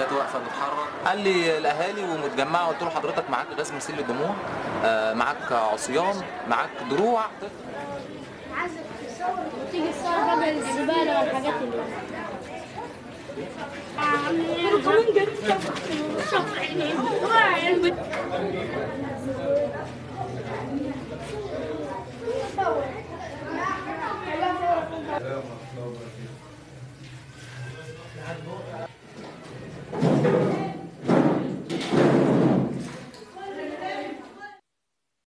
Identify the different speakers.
Speaker 1: كانت واقفه بتحرك قال لي الاهالي ومتجمعه قلت له حضرتك معاك غاز مسيل للدموع آه، معاك عصيان معاك دروع
Speaker 2: تيجي تصور بدل الزبالة والحاجات اللي كمان جبت شفر عينين